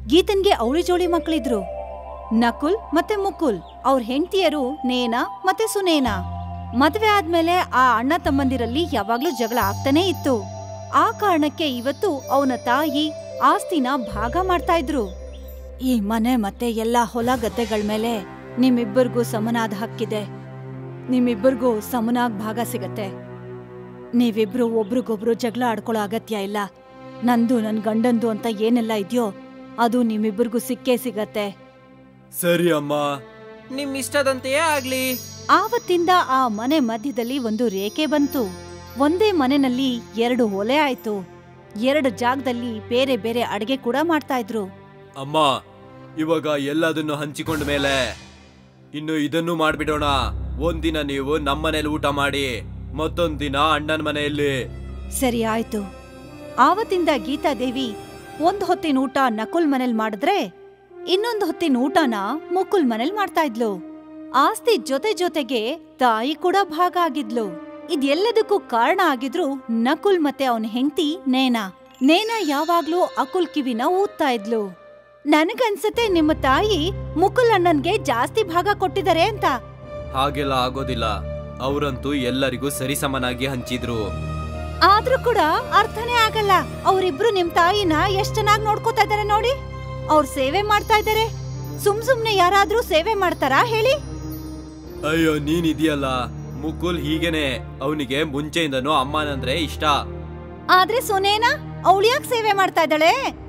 ಗೀತನ್ಗೆ ಅವಳಿ ಜೋಳಿ ಮಕ್ಕಳಿದ್ರು ನಕುಲ್ ಮತ್ತೆ ಮುಕುಲ್ ಅವ್ರ ಹೆಂಡತಿಯರು ನೇನಾ ಮತ್ತೆ ಸುನೇನಾ ಮದ್ವೆ ಆದ್ಮೇಲೆ ಆ ಅಣ್ಣ ತಮ್ಮಂದಿರಲ್ಲಿ ಯಾವಾಗ್ಲೂ ಜಗಳ ಆಗ್ತಾನೇ ಇತ್ತು ಆ ಕಾರಣಕ್ಕೆ ಇವತ್ತು ಅವನ ತಾಯಿ ಆಸ್ತಿನ ಭಾಗ ಮಾಡ್ತಾ ಇದ್ರು ಈ ಮನೆ ಮತ್ತೆ ಎಲ್ಲಾ ಹೊಲ ಗದ್ದೆಗಳ ಮೇಲೆ ನಿಮ್ಮಿಬ್ಬರಿಗೂ ಸಮನಾದ ಹಕ್ಕಿದೆ ನಿಮ್ಮಿಬ್ಬರಿಗೂ ಸಮನಾಗ್ ಭಾಗ ಸಿಗತ್ತೆ ನೀವಿಬ್ರು ಒಬ್ರಿಗೊಬ್ರು ಜಗಳ ಆಡ್ಕೊಳ್ಳೋ ಅಗತ್ಯ ಇಲ್ಲ ನಂದು ನನ್ ಗಂಡಂದು ಅಂತ ಏನೆಲ್ಲ ಇದೆಯೋ ಅದು ನಿಮ್ಮಿಬ್ಬರಿಗೂ ಸಿಕ್ಕೇ ಸಿಗತ್ತೆ ಸರಿ ಅಮ್ಮ ನಿಮ್ ಇಷ್ಟದಂತೆಯೇ ಆಗ್ಲಿ ಆವತ್ತಿಂದ ಆ ಮನೆ ಮಧ್ಯದಲ್ಲಿ ಒಂದು ರೇಖೆ ಬಂತು ಒಂದೇ ಮನೆಯಲ್ಲಿ ಎರಡು ಒಲೆ ಆಯ್ತು ಎರಡು ಜಾಗದಲ್ಲಿ ಬೇರೆ ಬೇರೆ ಅಡಿಗೆ ಕೂಡ ಮಾಡ್ತಾ ಇದ್ರು ಅಮ್ಮ ಇವಾಗ ಎಲ್ಲದನ್ನು ಹಂಚಿಕೊಂಡ ಮೇಲೆ ಇನ್ನು ಇದನ್ನು ಮಾಡ್ಬಿಡೋಣ ಒಂದಿನ ನೀವು ನಮ್ಮನೇಲಿ ಊಟ ಮಾಡಿ ಮತ್ತೊಂದ್ ದಿನ ಅಣ್ಣನ ಮನೆಯಲ್ಲಿ ಸರಿ ಆಯ್ತು ಆವತ್ತಿಂದ ಗೀತಾದೇವಿ ಒಂದ್ ಹೊತ್ತಿನ ಊಟ ನಕುಲ್ ಮನೇಲ್ ಮಾಡಿದ್ರೆ ಇನ್ನೊಂದ್ ಹೊತ್ತಿನ ಊಟನ ಮುಕುಲ್ ಮನೇಲ್ ಮಾಡ್ತಾ ಇದ್ಲು ಆಸ್ತಿ ಜೊತೆ ಜೊತೆಗೆ ತಾಯಿ ಕೂಡ ಭಾಗ ಆಗಿದ್ಲು ಇದೆಲ್ಲದಕ್ಕೂ ಕಾರಣ ಆಗಿದ್ರು ನಕುಲ್ ಮತ್ತೆ ಅವನ ಹೆಂಡತಿ ನೇನಾ ನೇನಾ ಯಾವಾಗ್ಲೂ ಅಕುಲ್ ಕಿವಿನ ಊದ್ತಾ ಇದ್ಲು ನನಗನ್ಸತ್ತೆ ನಿಮ್ಮ ತಾಯಿ ಮುಕುಲ್ ಅಣ್ಣನ್ಗೆ ಜಾಸ್ತಿ ಭಾಗ ಕೊಟ್ಟಿದ್ದಾರೆ ಅಂತ ಹಾಗೆಲ್ಲ ಆಗೋದಿಲ್ಲ ಅವರಂತೂ ಎಲ್ಲರಿಗೂ ಸರಿಸಮನಾಗಿ ಹಂಚಿದ್ರು ಆದ್ರೂ ಕೂಡ ಅರ್ಥನೇ ಆಗಲ್ಲ ಅವರಿಬ್ರು ನಿಮ್ ತಾಯಿನ ಎಷ್ಟ್ ಚೆನ್ನಾಗಿ ನೋಡ್ಕೋತಾ ಇದಾರೆ ನೋಡಿ ಅವ್ರ ಸೇವೆ ಮಾಡ್ತಾ ಇದಾರೆ ಸುಮ್ ಸುಮ್ನೆ ಯಾರಾದ್ರೂ ಸೇವೆ ಮಾಡ್ತಾರಾ ಹೇಳಿ ಅಯ್ಯೋ ನೀನ್ ಇದೆಯಲ್ಲ ಮುಕುಲ್ ಹೀಗೇನೆ ಅವನಿಗೆ ಮುಂಚೆಯಿಂದನೂ ಅಮ್ಮನಂದ್ರೆ ಇಷ್ಟ ಆದ್ರೆ ಸುನೇನಾ ಅವಳು ಯಾಕೆ ಸೇವೆ ಮಾಡ್ತಾ ಇದ್ದಾಳೆ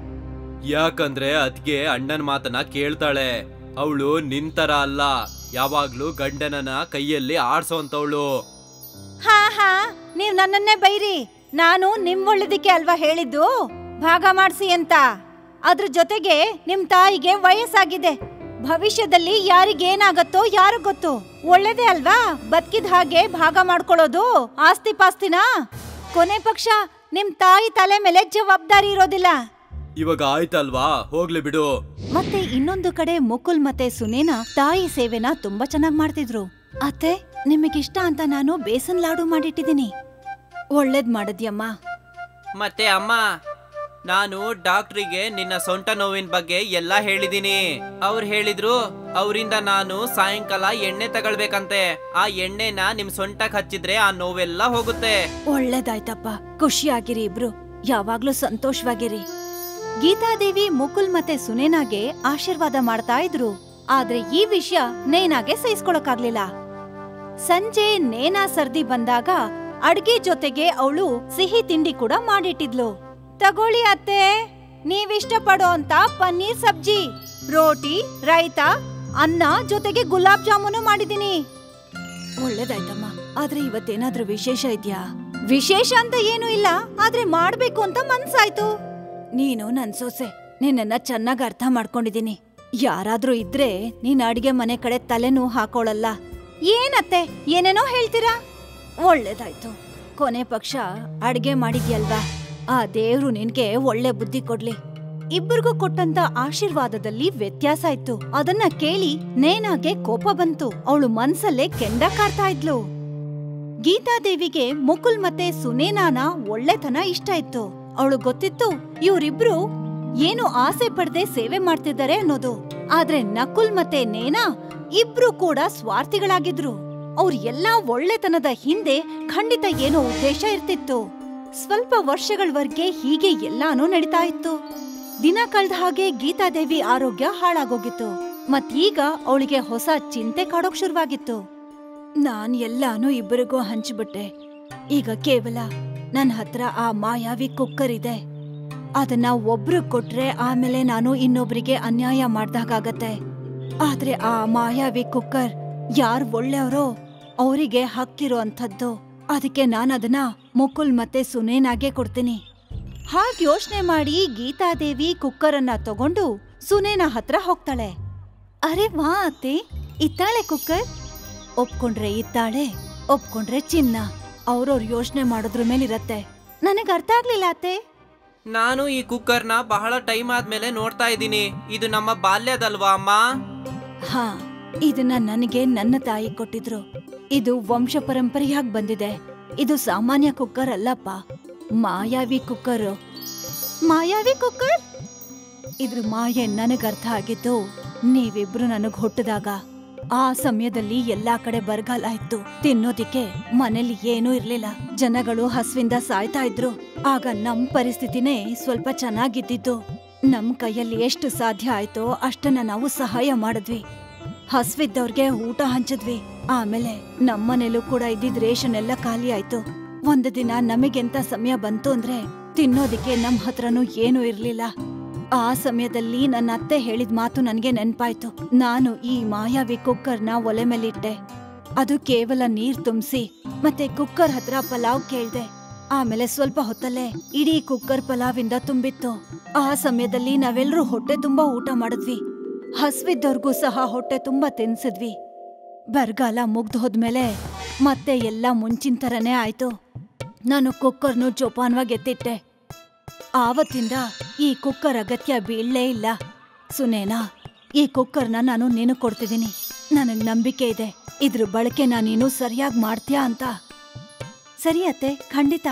ಯಾಕಂದ್ರೆ ಅದ್ಗೆ ಅಣ್ಣನ ಮಾತನ್ನ ಕೇಳ್ತಾಳೆ ಅವಳು ನಿಂತರ ಅಲ್ಲ ಯಾವಾಗ್ಲೂ ಗಂಡನನ ಕೈಯಲ್ಲಿ ಆಡ್ಸೋಂತವಳು ಹಾ ಹಾ ನೀವ್ ನನ್ನನ್ನೇ ಬೈರಿ ನಾನು ನಿಮ್ ಒಳ್ಳೇದಕ್ಕೆ ಅಲ್ವಾ ಹೇಳಿದ್ದು ಭಾಗ ಮಾಡ್ಸಿ ಅಂತ ಅದ್ರ ಜೊತೆಗೆ ನಿಮ್ ತಾಯಿಗೆ ವಯಸ್ಸಾಗಿದೆ ಭವಿಷ್ಯದಲ್ಲಿ ಯಾರಿಗೇನಾಗತ್ತೋ ಯಾರು ಗೊತ್ತು ಒಳ್ಳೇದೇ ಅಲ್ವಾ ಬದುಕಿದ ಹಾಗೆ ಭಾಗ ಮಾಡ್ಕೊಳ್ಳೋದು ಆಸ್ತಿ ಪಾಸ್ತಿನ ಕೊನೆ ಪಕ್ಷ ನಿಮ್ ತಾಯಿ ತಲೆ ಮೇಲೆ ಜವಾಬ್ದಾರಿ ಇರೋದಿಲ್ಲ ಇವಾಗ ಆಯ್ತಲ್ವಾ ಹೋಗ್ಲಿ ಬಿಡು ಮತ್ತೆ ಇನ್ನೊಂದು ಕಡೆ ಮುಕುಲ್ ಮತ್ತೆ ಸುನೇನಾ ತಾಯಿ ಸೇವೆನ ತುಂಬಾ ಚೆನ್ನಾಗ್ ಮಾಡ್ತಿದ್ರು ಅತ್ತೆ ನಿಮಗಿಷ್ಟ ಅಂತ ನಾನು ಬೇಸನ್ ಲಾಡು ಮಾಡಿಟ್ಟಿದ್ದೀನಿ ಒಳ್ಳೇದ್ ಮಾಡಿದ್ಯಮ್ಮ ಮತ್ತೆ ಅಮ್ಮ ನಾನು ಡಾಕ್ಟ್ರಿಗೆ ನಿನ್ನ ಸೊಂಟ ನೋವಿನ ಬಗ್ಗೆ ಎಲ್ಲ ಹೇಳಿದೀನಿ ಅವ್ರು ಹೇಳಿದ್ರು ಅವರಿಂದ ನಾನು ಸಾಯಂಕಾಲ ಎಣ್ಣೆ ತಗೊಳ್ಬೇಕಂತೆ ಆ ಎಣ್ಣೆನ ನಿಮ್ ಸೊಂಟಕ್ ಹಚ್ಚಿದ್ರೆ ಆ ನೋವೆಲ್ಲ ಹೋಗುತ್ತೆ ಒಳ್ಳೇದಾಯ್ತಪ್ಪ ಖುಷಿಯಾಗಿರಿ ಇಬ್ರು ಯಾವಾಗ್ಲೂ ಸಂತೋಷವಾಗಿರಿ ಗೀತಾದೇವಿ ಮುಕುಲ್ ಮತ್ತೆ ಸುನೇನಾಗೆ ಆಶೀರ್ವಾದ ಮಾಡ್ತಾ ಇದ್ರು ಆದ್ರೆ ಈ ವಿಷಯ ನೇನಾಗೆ ಸಹಿಸ್ಕೊಳಕ್ಕಾಗ್ಲಿಲ್ಲ ಸಂಜೆ ನೇನಾ ಸರ್ದಿ ಬಂದಾಗ ಅಡ್ಗೆ ಜೊತೆಗೆ ಅವಳು ಸಿಹಿ ತಿಂಡಿ ಕೂಡ ಮಾಡಿಟ್ಟಿದ್ಲು ತಗೊಳ್ಳಿ ಅತ್ತೆ ನೀವಿಷ್ಟ ಪಡೋ ಅಂತ ಪನ್ನೀರ್ ಸಬ್ಜಿ ರೋಟಿ ರೈತ ಅನ್ನ ಜೊತೆಗೆ ಗುಲಾಬ್ ಜಾಮೂನು ಮಾಡಿದೀನಿ ಒಳ್ಳೇದಾಯ್ತಮ್ಮ ಆದ್ರೆ ಇವತ್ತೇನಾದ್ರೂ ವಿಶೇಷ ಇದ್ಯಾ ವಿಶೇಷ ಅಂತ ಏನೂ ಇಲ್ಲ ಆದ್ರೆ ಮಾಡ್ಬೇಕು ಅಂತ ಮನ್ಸಾಯ್ತು ನೀನು ನನ್ ಸೊಸೆ ನಿನ್ನನ್ನ ಚೆನ್ನಾಗ್ ಅರ್ಥ ಮಾಡ್ಕೊಂಡಿದೀನಿ ಯಾರಾದ್ರೂ ಇದ್ರೆ ನೀನ್ ಅಡಿಗೆ ಮನೆ ಕಡೆ ತಲೆನೂ ಹಾಕೋಳಲ್ಲ ಏನತ್ತೆ ಏನೇನೋ ಹೇಳ್ತೀರಾ ಒಳ್ಳೇದಾಯ್ತು ಕೊನೆ ಪಕ್ಷ ಅಡ್ಗೆ ಮಾಡಿದ್ಯಲ್ವಾ ಆ ದೇವ್ರು ನಿನ್ಗೆ ಒಳ್ಳೆ ಬುದ್ಧಿ ಕೊಡ್ಲಿ ಇಬ್ಬರಿಗೂ ಕೊಟ್ಟಂತ ಆಶೀರ್ವಾದದಲ್ಲಿ ವ್ಯತ್ಯಾಸ ಇತ್ತು ಅದನ್ನ ಕೇಳಿ ನೇನಾಗೆ ಕೋಪ ಬಂತು ಅವಳು ಮನ್ಸಲ್ಲೇ ಕೆಂಡ ಕಾರ್ತಾ ಇದ್ಲು ಗೀತಾದೇವಿಗೆ ಮುಕುಲ್ ಮತ್ತೆ ಸುನೇನಾನ ಒಳ್ಳೆತನ ಇಷ್ಟ ಇತ್ತು ಅವಳು ಗೊತ್ತಿತ್ತು ಇವ್ರಿಬ್ರು ಏನು ಆಸೆ ಪಡದೆ ಸೇವೆ ಮಾಡ್ತಿದ್ದಾರೆ ಅನ್ನೋದು ಆದ್ರೆ ನಕುಲ್ ಮತ್ತೆ ನೇನಾ ಇಬ್ರು ಕೂಡ ಸ್ವಾರ್ಥಿಗಳಾಗಿದ್ರು ಅವ್ರ ಎಲ್ಲಾ ಒಳ್ಳೆತನದ ಹಿಂದೆ ಖಂಡಿತ ಏನೋ ಉದ್ದೇಶ ಇರ್ತಿತ್ತು ಸ್ವಲ್ಪ ವರ್ಷಗಳವರೆಗೆ ಹೀಗೆ ಎಲ್ಲಾನು ನಡೀತಾ ಇತ್ತು ದಿನ ಕಳ್ದ ಹಾಗೆ ಗೀತಾದೇವಿ ಆರೋಗ್ಯ ಹಾಳಾಗೋಗಿತ್ತು ಮತ್ತೀಗ ಅವಳಿಗೆ ಹೊಸ ಚಿಂತೆ ಕಾಡೋಕ್ ಶುರುವಾಗಿತ್ತು ನಾನ್ ಎಲ್ಲಾನು ಇಬ್ಬರಿಗೂ ಹಂಚ್ಬಿಟ್ಟೆ ಈಗ ಕೇವಲ ನನ್ ಹತ್ರ ಆ ಮಾಯಾವಿ ಕುಕ್ಕರ್ ಇದೆ ಅದನ್ನ ಒಬ್ರು ಕೊಟ್ರೆ ಆಮೇಲೆ ನಾನು ಇನ್ನೊಬ್ರಿಗೆ ಅನ್ಯಾಯ ಮಾಡ್ದಾಗತ್ತೆ ಆದ್ರೆ ಆ ಮಾಯಾವಿ ಕುಕ್ಕರ್ ಯಾರ್ ಒಳ್ಳೆಯವರೋ ಅವರಿಗೆ ಹಕ್ಕಿರೋ ಅಂಥದ್ದು ಅದಕ್ಕೆ ನಾನು ಅದನ್ನ ಮುಕುಲ್ ಮತ್ತೆ ಸುನೇನಾಗೆ ಕೊಡ್ತೀನಿ ಹಾಗ್ ಯೋಚನೆ ಮಾಡಿ ಗೀತಾದೇವಿ ಕುಕ್ಕರ್ ಅನ್ನ ತಗೊಂಡು ಸುನೇನ ಹತ್ರ ಹೋಗ್ತಾಳೆ ಅರೆ ವಾ ಅತ್ತೆ ಇತ್ತಾಳೆ ಕುಕ್ಕರ್ ಒಪ್ಕೊಂಡ್ರೆ ಇತ್ತಾಳೆ ಒಪ್ಕೊಂಡ್ರೆ ಚಿನ್ನ ಅವ್ರವ್ರ ಯೋಚನೆ ಮಾಡೋದ್ರ ಮೇಲಿರತ್ತೆ ನನಗ್ ಅರ್ಥ ಆಗ್ಲಿಲ್ಲ ಅತ್ತೆ ನಾನು ಈ ಕುಕ್ಕರ್ನ ಬಹಳ ಟೈಮ್ ಆದ್ಮೇಲೆ ನೋಡ್ತಾ ಇದ್ದೀನಿ ಇದು ನಮ್ಮ ಬಾಲ್ಯದಲ್ವಾ ಅಮ್ಮ ಹಾ ಇದನ್ನ ನನಗೆ ನನ್ನ ತಾಯಿ ಕೊಟ್ಟಿದ್ರು ಇದು ವಂಶ ಪರಂಪರೆಯಾಗಿ ಬಂದಿದೆ ಇದು ಸಾಮಾನ್ಯ ಕುಕ್ಕರ್ ಅಲ್ಲಪ್ಪ ಮಾಯಾವಿ ಕುಕ್ಕರ್ ಮಾಯಾವಿ ಕುಕ್ಕರ್ ಇದ್ರ ಮಾಯೆ ನನಗ್ ಅರ್ಥ ಆಗಿದ್ದು ನೀವಿಬ್ರು ನನಗ್ ಹುಟ್ಟಿದಾಗ ಆ ಸಮಯದಲ್ಲಿ ಎಲ್ಲಾ ಕಡೆ ಬರಗಾಲ ಇತ್ತು ತಿನ್ನೋದಿಕ್ಕೆ ಮನೇಲಿ ಏನೂ ಇರ್ಲಿಲ್ಲ ಜನಗಳು ಹಸ್ವಿಂದ ಸಾಯ್ತಾ ಇದ್ರು ಆಗ ನಮ್ ಪರಿಸ್ಥಿತಿನೇ ಸ್ವಲ್ಪ ಚೆನ್ನಾಗಿದ್ದಿದ್ದು ನಮ್ ಕೈಯಲ್ಲಿ ಎಷ್ಟು ಸಾಧ್ಯ ಆಯ್ತೋ ಅಷ್ಟನ್ನ ನಾವು ಸಹಾಯ ಮಾಡಿದ್ವಿ ಹಸ್ವಿದ್ದವ್ರಿಗೆ ಊಟ ಹಂಚಿದ್ವಿ ಆಮೇಲೆ ನಮ್ಮನೇಲೂ ಕೂಡ ಇದ್ದಿದ್ ರೇಷನ್ ಎಲ್ಲ ಖಾಲಿ ಆಯ್ತು ಒಂದು ದಿನ ನಮಗೆಂತ ಸಮಯ ಬಂತು ಅಂದ್ರೆ ತಿನ್ನೋದಿಕ್ಕೆ ನಮ್ ಹತ್ರನೂ ಏನೂ ಇರ್ಲಿಲ್ಲ ಆ ಸಮಯದಲ್ಲಿ ನನ್ನ ಅತ್ತೆ ಹೇಳಿದ ಮಾತು ನನ್ಗೆ ನೆನ್ಪಾಯ್ತು ನಾನು ಈ ಮಾಯಾವಿ ಕುಕ್ಕರ್ನ ಒಲೆ ಮೇಲಿಟ್ಟೆ ಅದು ಕೇವಲ ನೀರ್ ತುಂಬಿಸಿ ಮತ್ತೆ ಕುಕ್ಕರ್ ಹತ್ರ ಪಲಾವ್ ಕೇಳ್ದೆ ಆಮೇಲೆ ಸ್ವಲ್ಪ ಹೊತ್ತಲ್ಲೇ ಇಡೀ ಕುಕ್ಕರ್ ಪಲಾವಿಂದ ತುಂಬಿತ್ತು ಆ ಸಮಯದಲ್ಲಿ ನಾವೆಲ್ಲರೂ ಹೊಟ್ಟೆ ತುಂಬಾ ಊಟ ಮಾಡಿದ್ವಿ ಹಸ್ವಿದ್ದವ್ರಿಗೂ ಸಹ ಹೊಟ್ಟೆ ತುಂಬಾ ತಿನ್ಸಿದ್ವಿ ಬರಗಾಲ ಮುಗ್ದು ಹೋದ್ಮೇಲೆ ಮತ್ತೆ ಎಲ್ಲ ಮುಂಚಿನ ಥರನೇ ಆಯ್ತು ನಾನು ಕುಕ್ಕರ್ನು ಜೋಪಾನವಾಗಿ ಎತ್ತಿಟ್ಟೆ ಆವತ್ತಿಂದ ಈ ಕುಕ್ಕರ್ ಅಗತ್ಯ ಬೀಳಲೇ ಇಲ್ಲ ಸುನೇನಾ ಈ ಕುಕ್ಕರ್ನ ನಾನು ನಿನಗ್ ಕೊಡ್ತಿದ್ದೀನಿ ನನಗ್ ನಂಬಿಕೆ ಇದೆ ಇದ್ರ ಬಳಕೆನ ನೀನು ಸರಿಯಾಗಿ ಮಾಡ್ತೀಯಾ ಅಂತ ಸರಿ ಅತ್ತೆ ಖಂಡಿತ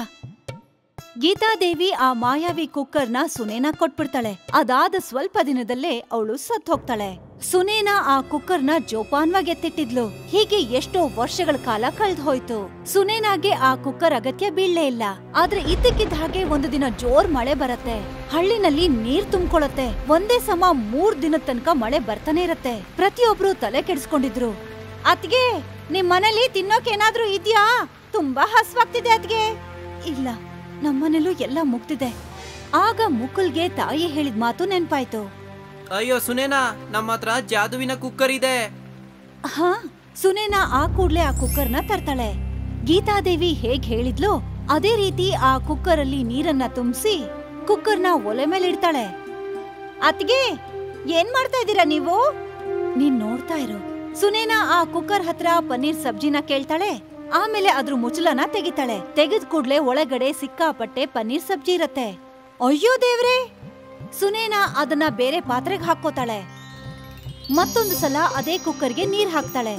ಗೀತಾದೇವಿ ಆ ಮಾಯಾವಿ ಕುಕ್ಕರ್ನ ಸುನೇನಾ ಕೊಟ್ಬಿಡ್ತಾಳೆ ಅದಾದ ಸ್ವಲ್ಪ ದಿನದಲ್ಲೇ ಅವಳು ಸತ್ ಹೋಗ್ತಾಳೆ ಸುನೇನಾ ಆ ಕುಕ್ಕರ್ನ ಜೋಪಾನ್ವಾಗಿ ಎತ್ತಿಟ್ಟಿದ್ಲು ಹೀಗೆ ಎಷ್ಟೋ ವರ್ಷಗಳ ಕಾಲ ಕಳ್ದ್ ಹೋಯ್ತು ಸುನೇನಾಗೆ ಆ ಕುಕ್ಕರ್ ಅಗತ್ಯ ಬೀಳಲೇ ಇಲ್ಲ ಆದ್ರೆ ಇದ್ದಕ್ಕಿದ್ದ ಹಾಗೆ ಒಂದು ದಿನ ಜೋರ್ ಮಳೆ ಬರತ್ತೆ ಹಳ್ಳಿನಲ್ಲಿ ನೀರ್ ತುಂಬ್ಕೊಳತ್ತೆ ಒಂದೇ ಸಮ ಮೂರ್ ದಿನದ ತನಕ ಮಳೆ ಬರ್ತಾನೆ ಇರತ್ತೆ ಪ್ರತಿಯೊಬ್ರು ತಲೆ ಕೆಡಿಸ್ಕೊಂಡಿದ್ರು ಅತ್ಗೆ ನಿಮ್ ಮನೇಲಿ ತಿನ್ನೋಕೇನಾದ್ರೂ ಇದ್ಯಾ ತುಂಬಾ ಹಸ್ವಾಗ್ತಿದೆ ಅದ್ಗೆ ಇಲ್ಲ ನಮ್ಮನೇಲೂ ಎಲ್ಲ ಮುಗ್ದಿದೆ ಆಗ ಮುಕುಲ್ಗೆ ತಾಯಿ ಹೇಳಿದ ಮಾತು ನೆನ್ಪಾಯ್ತು ಅಯ್ಯೋ ಸುನೇನಾ ನಮ್ಮ ಹತ್ರ ಜಾದುವಿನ ಕುಕ್ಕರ್ ಇದೆ ಹಾ ಸುನೇನಾ ಆ ಕೂಡ್ಲೆ ಆ ಕುಕ್ಕರ್ನ ತರ್ತಾಳೆ ಗೀತಾದೇವಿ ಹೇಗ್ ಹೇಳಿದ್ಲು ಅದೇ ರೀತಿ ಆ ಕುಕ್ಕರ್ ಅಲ್ಲಿ ನೀರನ್ನ ತುಂಬಿಸಿ ಕುಕ್ಕರ್ನ ಒಲೆ ಮೇಲೆ ಇಡ್ತಾಳೆ ಅತ್ಗೆ ಏನ್ ಮಾಡ್ತಾ ಇದ್ದೀರಾ ನೀವು ನೀನ್ ನೋಡ್ತಾ ಇರು ಸುನೇನಾ ಆ ಕುಕ್ಕರ್ ಹತ್ರ ಪನ್ನೀರ್ ಸಬ್ಜಿನ ಕೇಳ್ತಾಳೆ ಆಮೇಲೆ ಅದ್ರ ಮುಚ್ಚಲನ ತೆಗಿತಾಳೆ ತೆಗೆದ್ ಕೂಡ್ಲೆ ಒಳಗಡೆ ಸಿಕ್ಕಾಪಟ್ಟೆ ಪನ್ನೀರ್ ಸಬ್ಜಿ ಇರತ್ತೆ ಅಯ್ಯೋ ದೇವ್ರೆ ಸುನೇನಾ ಅದನ್ನ ಬೇರೆ ಪಾತ್ರೆಗೆ ಹಾಕೋತಾಳೆ ಮತ್ತೊಂದು ಸಲ ಅದೇ ಕುಕ್ಕರ್ಗೆ ನೀರ್ ಹಾಕ್ತಾಳೆ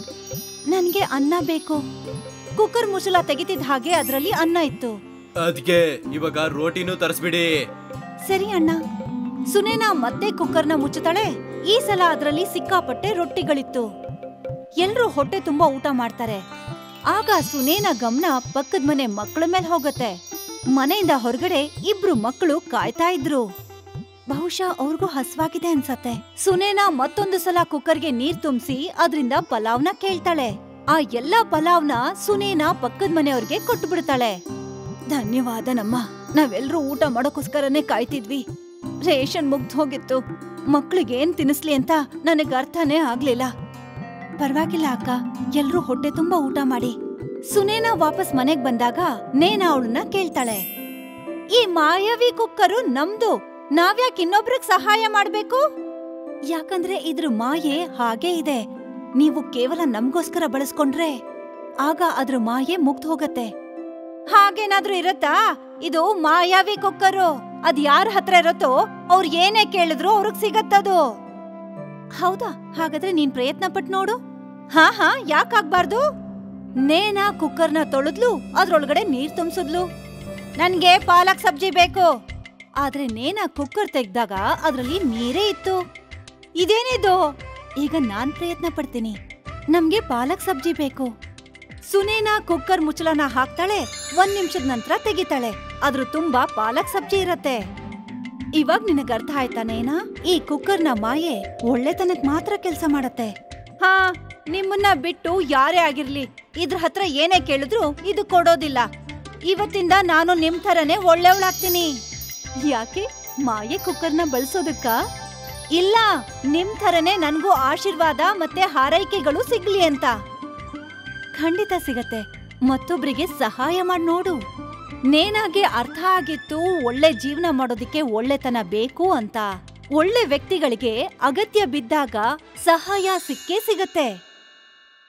ನನ್ಗೆ ಅನ್ನ ಬೇಕು ಕುಕ್ಕರ್ ಮುಚ್ಚಲ ತೆಗಿತಿದ್ದ ಹಾಗೆ ಅದ್ರಲ್ಲಿ ಅನ್ನ ಇತ್ತು ಅದ್ಕೆ ಇವಾಗ ರೋಟಿನೂ ತರಿಸ್ಬಿಡಿ ಸರಿ ಅಣ್ಣ ಸುನೇನಾ ಮತ್ತೆ ಕುಕ್ಕರ್ನ ಮುಚ್ಚುತ್ತಾಳೆ ಈ ಸಲ ಅದ್ರಲ್ಲಿ ಸಿಕ್ಕಾಪಟ್ಟೆ ರೊಟ್ಟಿಗಳಿತ್ತು ಎಲ್ರೂ ಹೊಟ್ಟೆ ತುಂಬಾ ಊಟ ಮಾಡ್ತಾರೆ ಆಗ ಸುನೇನಾ ಗಮನ ಪಕ್ಕದ ಮನೆ ಮಕ್ಕಳ ಮೇಲೆ ಹೋಗತ್ತೆ ಮನೆಯಿಂದ ಹೊರಗಡೆ ಇಬ್ರು ಮಕ್ಕಳು ಕಾಯ್ತಾ ಇದ್ರು ಬಹುಶಃ ಅವ್ರಿಗೂ ಹಸ್ವಾಗಿದೆ ಅನ್ಸತ್ತೆ ಸುನೇನಾ ಮತ್ತೊಂದು ಸಲ ಕುಕ್ಕರ್ಗೆ ನೀರ್ ತುಂಬಿಸಿ ಅದ್ರಿಂದ ಪಲಾವ್ನ ಕೇಳ್ತಾಳೆ ಆ ಎಲ್ಲಾ ಪಲಾವ್ನ ಸುನೇನಾ ಪಕ್ಕದ ಮನೆಯವ್ರಿಗೆ ಕೊಟ್ಟು ಬಿಡ್ತಾಳೆ ಧನ್ಯವಾದ ನಮ್ಮ ನಾವೆಲ್ರೂ ಊಟ ಮಾಡೋಕ್ಕೋಸ್ಕರನೇ ಕಾಯ್ತಿದ್ವಿ ರೇಷನ್ ಮುಗ್ದು ಹೋಗಿತ್ತು ಮಕ್ಳಿಗೆ ಏನ್ ತಿನ್ನಿಸ್ಲಿ ಅಂತ ನನಗೆ ಅರ್ಥನೇ ಆಗ್ಲಿಲ್ಲ ಪರವಾಗಿಲ್ಲ ಅಕ್ಕ ಎಲ್ರೂ ಹೊಟ್ಟೆ ತುಂಬಾ ಊಟ ಮಾಡಿ ಸುನೇನಾ ವಾಪಸ್ ಮನೆಗ್ ಬಂದಾಗ ನೇನಾ ಅವಳನ್ನ ಕೇಳ್ತಾಳೆ ಈ ಮಾಯಾವಿ ಕುಕ್ಕರು ನಮ್ದು ನಾವ್ಯಾಕ್ ಇನ್ನೊಬ್ರಿಗೆ ಸಹಾಯ ಮಾಡ್ಬೇಕು ಯಾಕಂದ್ರೆ ಇದ್ರ ಮಾಯೆ ಹಾಗೇ ಇದೆ ನೀವು ಕೇವಲ ನಮ್ಗೋಸ್ಕರ ಬಳಸ್ಕೊಂಡ್ರೆ ಆಗ ಅದ್ರ ಮಾಯೆ ಮುಗ್ದು ಹೋಗತ್ತೆ ಹಾಗೇನಾದ್ರೂ ಇರತ್ತಾ ಇದು ಮಾಯಾವಿ ಕುಕ್ಕರು ಅದ್ ಯಾರ ಹತ್ರ ಇರತ್ತೋ ಅವ್ರು ಏನೇ ಕೇಳಿದ್ರು ಅವ್ರಿಗೆ ಸಿಗತ್ತದು ಹೌದಾ ಹಾಗಾದ್ರೆ ನೀನ್ ಪ್ರಯತ್ನ ಪಟ್ ನೋಡು ಹಾ ಹಾ ಯಾಕಾಗ್ಬಾರ್ದು ನೇನಾ ಕುಕ್ಕರ್ನ ತೊಳೆದ್ಲು ಅದ್ರೊಳಗಡೆ ನೀರ್ ತುಂಬಿಸಿದ್ಲು ನನ್ಗೆ ಪಾಲಕ್ ಸಬ್ಜಿ ಬೇಕು ಆದ್ರೆ ನೇನಾ ಕುಕ್ಕರ್ ತೆಗ್ದಾಗ ಅದ್ರಲ್ಲಿ ನೀರೇ ಇತ್ತು ಇದೇನಿದು ಈಗ ನಾನ್ ಪ್ರಯತ್ನ ಪಡ್ತೀನಿ ನಮ್ಗೆ ಪಾಲಕ್ ಸಬ್ಜಿ ಬೇಕು ಸುನೇನಾ ಕುಕ್ಕರ್ ಮುಚ್ಚಳನ ಹಾಕ್ತಾಳೆ ಒಂದ್ ನಿಮಿಷದ ನಂತರ ತೆಗಿತಾಳೆ ಅದ್ರ ತುಂಬಾ ಪಾಲಕ್ ಸಬ್ಜಿ ಇರತ್ತೆ ಇವಾಗ ನಿನಗ್ ಅರ್ಥ ಆಯ್ತಾ ನೇನಾ ಈ ಕುಕ್ಕರ್ನ ಮಾಯೆ ಒಳ್ಳೆತನಕ್ ಮಾತ್ರ ಕೆಲ್ಸ ಮಾಡತ್ತೆ ಹಾ ನಿಮ್ಮನ್ನ ಬಿಟ್ಟು ಯಾರೇ ಆಗಿರ್ಲಿ ಇದ್ರ ಹತ್ರ ಏನೇ ಕೇಳಿದ್ರು ಇದು ಕೊಡೋದಿಲ್ಲ ಇವತ್ತಿಂದ ನಾನು ನಿಮ್ ಥರನೇ ಒಳ್ಳೆಯವಳಾಗ್ತೀನಿ ಯಾಕೆ ಮಾಯೆ ಕುಕ್ಕರ್ನ ಬಳಸೋದಕ್ಕ ಇಲ್ಲ ನಿಮ್ ಥರನೇ ನನ್ಗೂ ಆಶೀರ್ವಾದ ಮತ್ತೆ ಹಾರೈಕೆಗಳು ಸಿಗ್ಲಿ ಅಂತ ಖಂಡಿತ ಸಿಗತ್ತೆ ಮತ್ತೊಬ್ರಿಗೆ ಸಹಾಯ ಮಾಡಿ ನೋಡು ನೇನಾಗೆ ಅರ್ಥ ಆಗಿತ್ತು ಒಳ್ಳೆ ಜೀವನ ಮಾಡೋದಿಕ್ಕೆ ಒಳ್ಳೆತನ ಬೇಕು ಅಂತ ಒಳ್ಳೆ ವ್ಯಕ್ತಿಗಳಿಗೆ ಅಗತ್ಯ ಬಿದ್ದಾಗ ಸಹಾಯ ಸಿಕ್ಕೇ ಸಿಗತ್ತೆ